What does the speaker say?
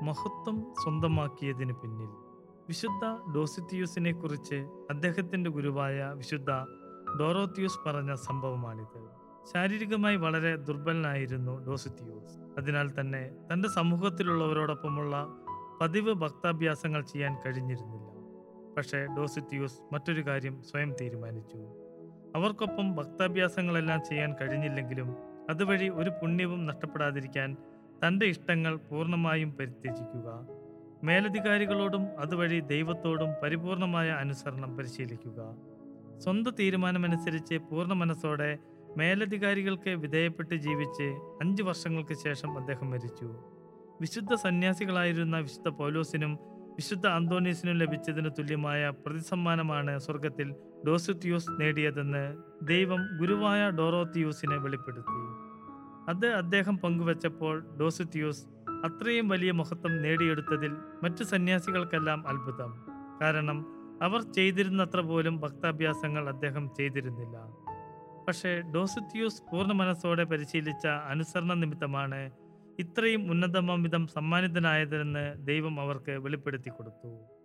മഹത്വം സ്വന്തമാക്കിയതിന് പിന്നിൽ വിശുദ്ധ ഡോസിത്തിയൂസിനെ കുറിച്ച് അദ്ദേഹത്തിന്റെ ഗുരുവായ വിശുദ്ധ ഡോറോത്തിയൂസ് പറഞ്ഞ സംഭവമാണിത് ശാരീരികമായി വളരെ ദുർബലനായിരുന്നു ഡോസിത്തിയൂസ് അതിനാൽ തന്നെ തന്റെ സമൂഹത്തിലുള്ളവരോടൊപ്പമുള്ള പതിവ് ഭക്താഭ്യാസങ്ങൾ ചെയ്യാൻ കഴിഞ്ഞിരുന്നില്ല പക്ഷേ ഡോസിത്തിയൂസ് മറ്റൊരു കാര്യം സ്വയം തീരുമാനിച്ചു അവർക്കൊപ്പം ഭക്താഭ്യാസങ്ങളെല്ലാം ചെയ്യാൻ കഴിഞ്ഞില്ലെങ്കിലും അതുവഴി ഒരു പുണ്യവും നഷ്ടപ്പെടാതിരിക്കാൻ തൻ്റെ ഇഷ്ടങ്ങൾ പൂർണ്ണമായും പരിത്യജിക്കുക മേലധികാരികളോടും അതുവഴി ദൈവത്തോടും പരിപൂർണമായ അനുസരണം പരിശീലിക്കുക സ്വന്തം തീരുമാനമനുസരിച്ച് പൂർണ്ണ മനസ്സോടെ മേലധികാരികൾക്ക് വിധേയപ്പെട്ട് ജീവിച്ച് അഞ്ചു വർഷങ്ങൾക്ക് ശേഷം അദ്ദേഹം മരിച്ചു വിശുദ്ധ സന്യാസികളായിരുന്ന വിശുദ്ധ പൗലോസിനും വിശുദ്ധ അന്തോണീസിനും ലഭിച്ചതിന് തുല്യമായ പ്രതിസമ്മാനമാണ് സ്വർഗത്തിൽ ഡോസിത്തിയൂസ് നേടിയതെന്ന് ദൈവം ഗുരുവായ ഡോറോത്തിയൂസിനെ വെളിപ്പെടുത്തി അത് അദ്ദേഹം പങ്കുവച്ചപ്പോൾ ഡോസിത്തിയൂസ് അത്രയും വലിയ മഹത്വം നേടിയെടുത്തതിൽ മറ്റു സന്യാസികൾക്കെല്ലാം അത്ഭുതം കാരണം അവർ ചെയ്തിരുന്നത്ര പോലും ഭക്താഭ്യാസങ്ങൾ അദ്ദേഹം ചെയ്തിരുന്നില്ല പക്ഷേ ഡോസിത്തിയൂസ് പൂർണ്ണ മനസ്സോടെ പരിശീലിച്ച അനുസരണ നിമിത്തമാണ് ഇത്രയും ഉന്നതമമിതം സമ്മാനിതനായതെന്ന് ദൈവം അവർക്ക് വെളിപ്പെടുത്തി കൊടുത്തു